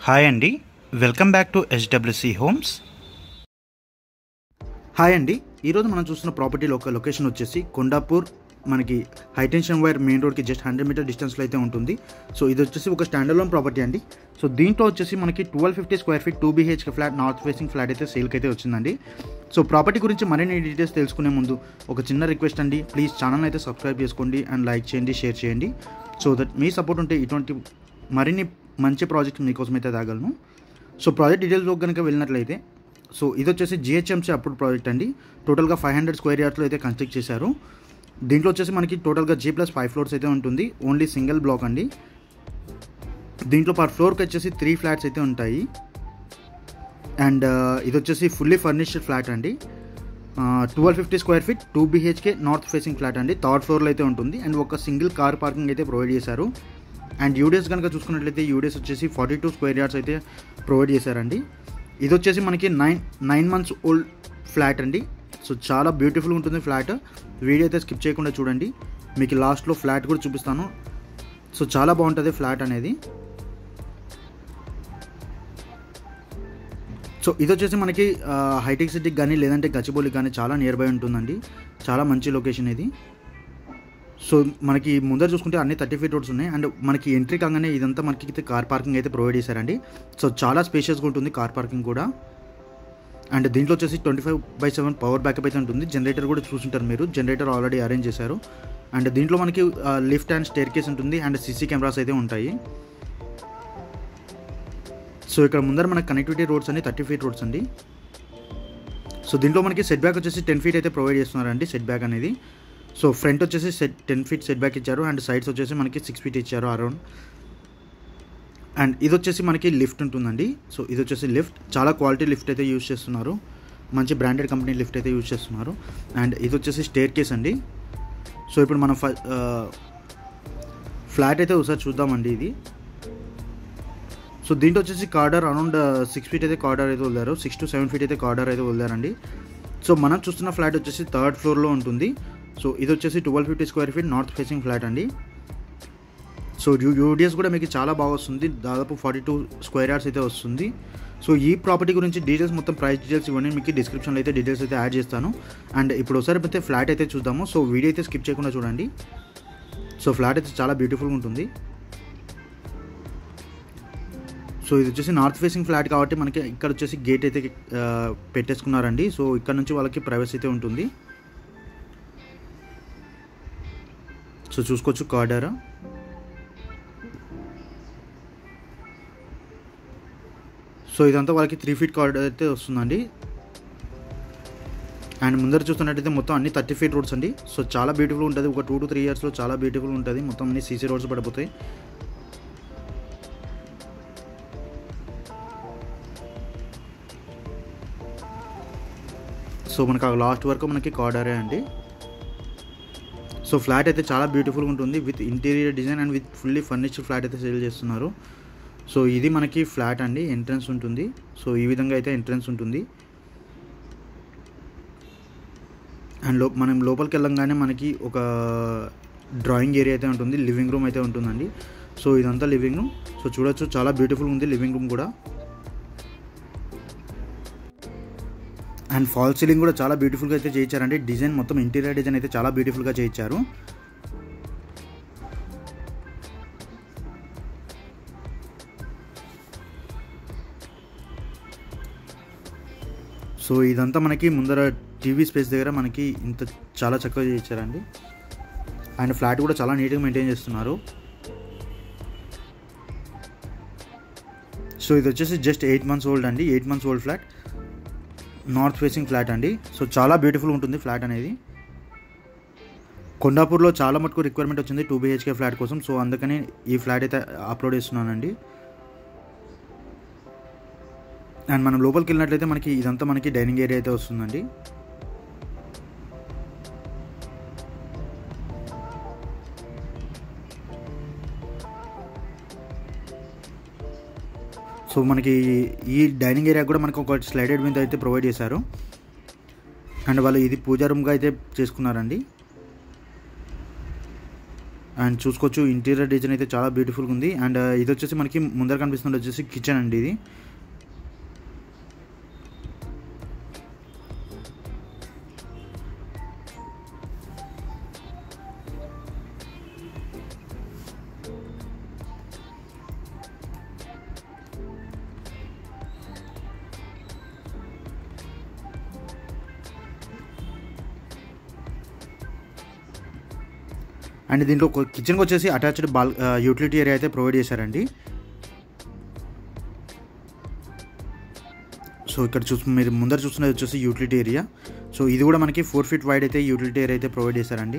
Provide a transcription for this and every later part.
hi అండి welcome back to SWC homes hi అండి ఈరోజు మనం చూస్తున్న ప్రాపర్టీ ఒక లొకేషన్ వచ్చేసి కొండాపూర్ మనకి హైటెన్షన్ వైర్ మెయిన్ రోడ్కి జస్ట్ హండ్రెడ్ మీటర్ డిస్టెన్స్లో అయితే ఉంటుంది సో ఇది వచ్చేసి ఒక స్టాండర్లోన్ ప్రాపర్టీ అండి సో దీంట్లో వచ్చేసి మనకి twelve fifty square feet two BHK flat north facing flat అయితే సేల్కి అయితే వచ్చిందండి సో ప్రాపర్టీ గురించి మరిన్ని డీటెయిల్స్ తెలుసుకునే ముందు ఒక చిన్న రిక్వెస్ట్ అండి ప్లీజ్ ఛానల్ అయితే సబ్స్క్రైబ్ చేసుకోండి అండ్ లైక్ చేయండి షేర్ చేయండి సో దట్ మీ సపోర్ట్ ఉంటే ఇటువంటి మరిన్ని మంచి ప్రాజెక్ట్ మీకోసం అయితే తాగలను సో ప్రాజెక్ట్ డీటెయిల్స్లో కనుక వెళ్ళినట్లయితే సో ఇది వచ్చేసి జిహెచ్ఎంసీ అప్పుడు ప్రాజెక్ట్ అండి టోటల్గా ఫైవ్ హండ్రెడ్ స్క్వేర్ యార్డ్స్లో అయితే కన్స్ట్రక్ట్ చేశారు దీంట్లో వచ్చేసి మనకి టోటల్గా జీ ప్లస్ ఫైవ్ ఫ్లోర్స్ అయితే ఉంటుంది ఓన్లీ సింగిల్ బ్లాక్ అండి దీంట్లో పర్ ఫ్లోర్కి వచ్చేసి త్రీ ఫ్లాట్స్ అయితే ఉంటాయి అండ్ ఇది వచ్చేసి ఫుల్లీ ఫర్నిష్డ్ ఫ్లాట్ అండి twelve fifty square feet two BHK north facing flat అండి థర్డ్ ఫ్లోర్లో అయితే ఉంటుంది అండ్ ఒక సింగిల్ కార్ పార్కింగ్ అయితే ప్రొవైడ్ చేశారు అండ్ యూడిఎస్ కనుక చూసుకున్నట్లయితే యూడిఎస్ వచ్చేసి ఫార్టీ టూ స్క్వేర్ యార్డ్స్ అయితే ప్రొవైడ్ చేశారండి ఇది వచ్చేసి మనకి nine nine months old flat అండి సో చాలా బ్యూటిఫుల్ ఉంటుంది ఫ్లాట్ వీడియో అయితే స్కిప్ చేయకుండా చూడండి మీకు లాస్ట్లో ఫ్లాట్ కూడా చూపిస్తాను సో చాలా బాగుంటుంది ఫ్లాట్ అనేది సో ఇది వచ్చేసి మనకి హైటెక్ సిటీకి కానీ లేదంటే గచ్చిబౌలికి కానీ చాలా నియర్ బై ఉంటుందండి చాలా మంచి లొకేషన్ ఇది సో మనకి ముందర చూసుకుంటే అన్ని థర్టీ ఫీట్ రోడ్స్ ఉన్నాయి అండ్ మనకి ఎంట్రీ కాగానే ఇదంతా మనకి అయితే కార్ పార్కింగ్ అయితే ప్రొవైడ్ చేశారండి సో చాలా స్పేషియస్గా ఉంటుంది కార్ పార్కింగ్ కూడా అండ్ దీంట్లో వచ్చేసి twenty five by seven power backup అయితే ఉంటుంది జనరేటర్ కూడా చూసుంటారు మీరు జనరేటర్ ఆల్రెడీ అరేంజ్ చేశారు అండ్ దీంట్లో మనకి లిఫ్ట్ అండ్ స్టేర్ కేస్ ఉంటుంది అండ్ సీసీ కెమెరాస్ అయితే ఉంటాయి సో ఇక్కడ ముందర మనకి కనెక్టివిటీ రోడ్స్ అండి థర్టీ ఫీట్ రోడ్స్ అండి సో దీంట్లో మనకి సెట్ బ్యాక్ వచ్చేసి టెన్ ఫీట్ అయితే ప్రొవైడ్ చేస్తున్నారండి సెట్ బ్యాక్ అనేది సో ఫ్రంట్ వచ్చేసి set ten feet set back ఇచ్చారు అండ్ సైడ్స్ వచ్చేసి మనకి సిక్స్ ఫీట్ ఇచ్చారు అరౌండ్ అండ్ ఇది వచ్చేసి మనకి లిఫ్ట్ ఉంటుందండి సో ఇది వచ్చేసి లిఫ్ట్ చాలా క్వాలిటీ లిఫ్ట్ అయితే యూజ్ చేస్తున్నారు మంచి బ్రాండెడ్ కంపెనీ లిఫ్ట్ అయితే యూజ్ చేస్తున్నారు అండ్ ఇది వచ్చేసి స్టేర్ కేస్ అండి సో ఇప్పుడు మనం ఫ్లాట్ అయితే ఒకసారి చూద్దామండి ఇది సో దీంట్లో వచ్చేసి కార్డర్ అరౌండ్ సిక్స్ ఫీట్ అయితే కార్డర్ అయితే వదిలారు సిక్స్ టు సెవెన్ ఫీట్ అయితే కార్డర్ అయితే వదిలారండి సో మనం చూస్తున్న ఫ్లాట్ వచ్చేసి థర్డ్ ఫ్లోర్లో ఉంటుంది సో ఇది వచ్చేసి twelve fifty square feet north facing flat అండి సో యూ యూడిఎస్ కూడా మీకు చాలా బాగా వస్తుంది దాదాపు ఫార్టీ టూ స్క్వేర్ యార్డ్స్ అయితే వస్తుంది సో ఈ ప్రాపర్టీ గురించి డీటెయిల్స్ మొత్తం ప్రైస్ డీటెయిల్స్ ఇవన్నీ మీకు డిస్క్రిప్షన్లో అయితే డీటెయిల్స్ అయితే యాడ్ చేస్తాను అండ్ ఇప్పుడు ఒకసారి అయితే ఫ్లాట్ అయితే చూద్దాము సో వీడియో అయితే స్కిప్ చేయకుండా చూడండి సో ఫ్లాట్ అయితే చాలా బ్యూటిఫుల్గా ఉంటుంది సో ఇది వచ్చేసి నార్త్ ఫేసింగ్ ఫ్లాట్ కాబట్టి మనకి ఇక్కడ వచ్చేసి గేట్ అయితే పెట్టేసుకున్నారండి సో ఇక్కడ నుంచి వాళ్ళకి ప్రైవసీ అయితే ఉంటుంది సో చూసుకోవచ్చు కార్డర్ సో ఇదంతా వాళ్ళకి త్రీ ఫీట్ కార్డర్ అయితే వస్తుందండి అండ్ ముందర చూస్తున్నట్టయితే మొత్తం అన్ని థర్టీ ఫీట్ రోడ్స్ అండి సో చాలా బ్యూటిఫుల్ ఉంటుంది ఒక టూ టు త్రీ ఇయర్స్లో చాలా బ్యూటిఫుల్ ఉంటుంది మొత్తం అన్ని సీసీ రోడ్స్ పడిపోతాయి సో మనకు లాస్ట్ వరకు మనకి కార్డరే అండి సో ఫ్లాట్ అయితే చాలా బ్యూటిఫుల్గా ఉంటుంది with interior design and with fully furniture flat అయితే సేల్ చేస్తున్నారు సో ఇది మనకి ఫ్లాట్ అండి ఎంట్రన్స్ ఉంటుంది సో ఈ విధంగా అయితే ఎంట్రన్స్ ఉంటుంది అండ్ లో మనం లోపలికి వెళ్ళంగానే మనకి ఒక డ్రాయింగ్ ఏరియా అయితే ఉంటుంది లివింగ్ రూమ్ అయితే ఉంటుందండి సో ఇదంతా లివింగ్ రూమ్ సో చూడొచ్చు చాలా బ్యూటిఫుల్ ఉంది లివింగ్ రూమ్ కూడా అండ్ ఫాల్ సీలింగ్ కూడా చాలా బ్యూటిఫుల్గా అయితే చేయించారండి డిజైన్ మొత్తం ఇంటీరియర్ డిజైన్ అయితే చాలా బ్యూటిఫుల్గా చేయించారు సో ఇదంతా మనకి ముందర టీవీ స్పేస్ దగ్గర మనకి ఇంత చాలా చక్కగా చేయించారండి అండ్ ఫ్లాట్ కూడా చాలా నీట్గా మెయింటైన్ చేస్తున్నారు సో ఇది వచ్చేసి జస్ట్ ఎయిట్ మంత్స్ ఓల్డ్ అండి eight months old flat north facing flat అండి సో చాలా బ్యూటిఫుల్ ఉంటుంది ఫ్లాట్ అనేది కొండాపూర్లో చాలా మటుకు రిక్వైర్మెంట్ వచ్చింది టూ బీహెచ్కే ఫ్లాట్ కోసం సో అందుకని ఈ ఫ్లాట్ అయితే అప్లోడ్ చేస్తున్నానండి అండ్ మనం లోపలికి వెళ్ళినట్లయితే మనకి ఇదంతా మనకి డైనింగ్ ఏరియా అయితే వస్తుందండి సో మనకి ఈ డైనింగ్ ఏరియా కూడా మనకు ఒక స్లైడెడ్ విండ్ అయితే ప్రొవైడ్ చేశారు అండ్ వాళ్ళు ఇది పూజా రూమ్గా అయితే చేసుకున్నారండి అండ్ చూసుకోవచ్చు ఇంటీరియర్ డిజైన్ అయితే చాలా బ్యూటిఫుల్గా ఉంది అండ్ ఇది వచ్చేసి మనకి ముందర కనిపిస్తుంది వచ్చేసి కిచెన్ అండి ఇది అండ్ దీంట్లో కిచెన్కి వచ్చేసి అటాచ్డ్ బాల్ యూటిలిటీ ఏరియా అయితే ప్రొవైడ్ చేశారండి సో ఇక్కడ చూసి మీరు ముందర చూస్తున్నది వచ్చేసి యూటిలిటీ ఏరియా సో ఇది కూడా మనకి ఫోర్ ఫీట్ వైడ్ అయితే యూటిలిటీ ఏరియా అయితే ప్రొవైడ్ చేశారండి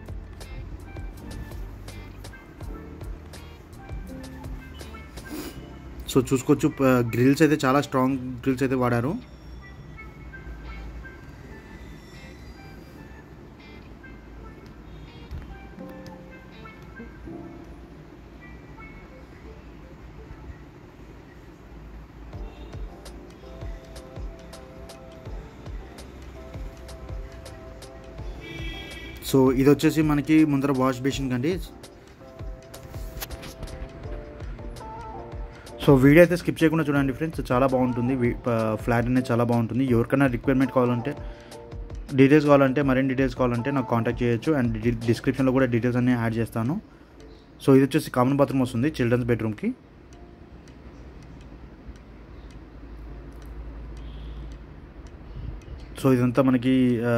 సో చూసుకోవచ్చు గ్రిల్స్ అయితే చాలా స్ట్రాంగ్ గ్రిల్స్ అయితే వాడారు సో ఇది వచ్చేసి మనకి ముందర వాష్ బేసిన్ కండి సో వీడియో అయితే స్కిప్ చేయకుండా చూడండి ఫ్రెండ్స్ చాలా బాగుంటుంది ఫ్లాట్ అనేది చాలా బాగుంటుంది ఎవరికైనా రిక్వైర్మెంట్ కావాలంటే డీటెయిల్స్ కావాలంటే మరిన్ని డీటెయిల్స్ కావాలంటే నాకు కాంటాక్ట్ చేయొచ్చు అండ్ డిస్క్రిప్షన్లో కూడా డీటెయిల్స్ అన్నీ యాడ్ చేస్తాను సో ఇది వచ్చేసి కామన్ బాత్రూమ్ వస్తుంది చిల్డ్రన్స్ బెడ్రూమ్కి సో ఇదంతా మనకి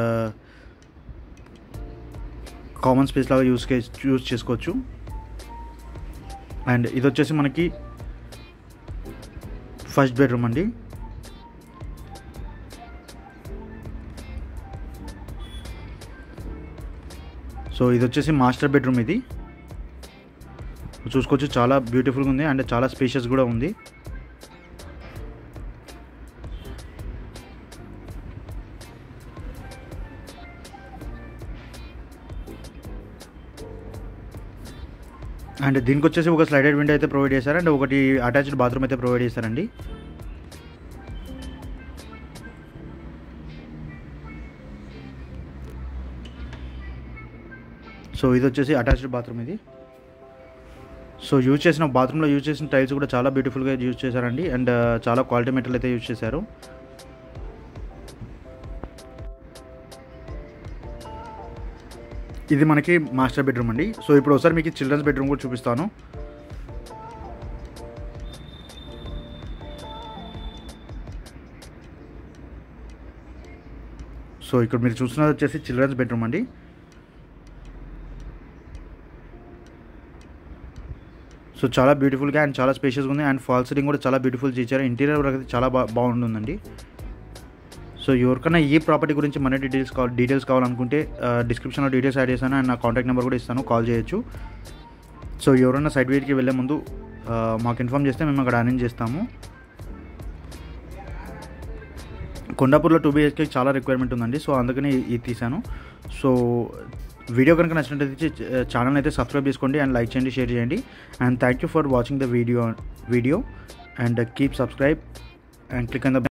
కామన్ స్పేస్ లాగా యూస్ యూస్ చేసుకోవచ్చు అండ్ ఇది వచ్చేసి మనకి ఫస్ట్ బెడ్రూమ్ అండి సో ఇది వచ్చేసి మాస్టర్ బెడ్రూమ్ ఇది చూసుకోవచ్చు చాలా బ్యూటిఫుల్గా ఉంది అండ్ చాలా స్పేషియస్ కూడా ఉంది అండ్ దీనికి వచ్చేసి ఒక స్లైడెడ్ విండో అయితే ప్రొవైడ్ చేశారు అండ్ ఒకటి అటాచ్డ్ బాత్రూమ్ అయితే ప్రొవైడ్ చేశారండి సో ఇది వచ్చేసి అటాచ్డ్ బాత్రూమ్ ఇది సో యూజ్ చేసిన బాత్రూంలో యూజ్ చేసిన టైల్స్ కూడా చాలా బ్యూటిఫుల్గా యూజ్ చేశారండి అండ్ చాలా క్వాలిటీ మెటీరియల్ అయితే యూజ్ చేశారు ఇది మనకి మాస్టర్ బెడ్రూమ్ అండి సో ఇప్పుడు ఒకసారి మీకు చిల్డ్రన్స్ బెడ్రూమ్ కూడా చూపిస్తాను సో ఇక్కడ మీరు చూస్తున్నది వచ్చేసి చిల్డ్రన్స్ బెడ్రూమ్ అండి సో చాలా బ్యూటిఫుల్గా అండ్ చాలా స్పేషియస్గా ఉంది అండ్ ఫాల్ సీలింగ్ కూడా చాలా బ్యూటిఫుల్ చేశారు ఇంటీరియర్ వరకు అయితే చాలా బా బాగుంటుందండి సో ఎవరికైనా ఈ ప్రాపర్టీ గురించి మన డీటెయిల్స్ కావాలి డీటెయిల్స్ కావాలనుకుంటే డిస్క్రిప్షన్లో డీటెయిల్స్ యాడ్ చేశాను అండ్ నా కాంటాక్ట్ నెంబర్ కూడా ఇస్తాను కాల్ చేయొచ్చు సో ఎవరైనా సైట్ విజిట్కి వెళ్ళే ముందు మాకు ఇన్ఫామ్ చేస్తే మేము అక్కడ అరేంజ్ చేస్తాము కొండాపూర్లో టూ బీహెచ్కే చాలా రిక్వైర్మెంట్ ఉందండి సో అందుకని ఇది తీశాను సో వీడియో కనుక నచ్చినట్లయితే ఛానల్ అయితే సబ్స్క్రైబ్ చేసుకోండి అండ్ లైక్ చేయండి షేర్ చేయండి and thank you for watching the video video and keep subscribe and click on the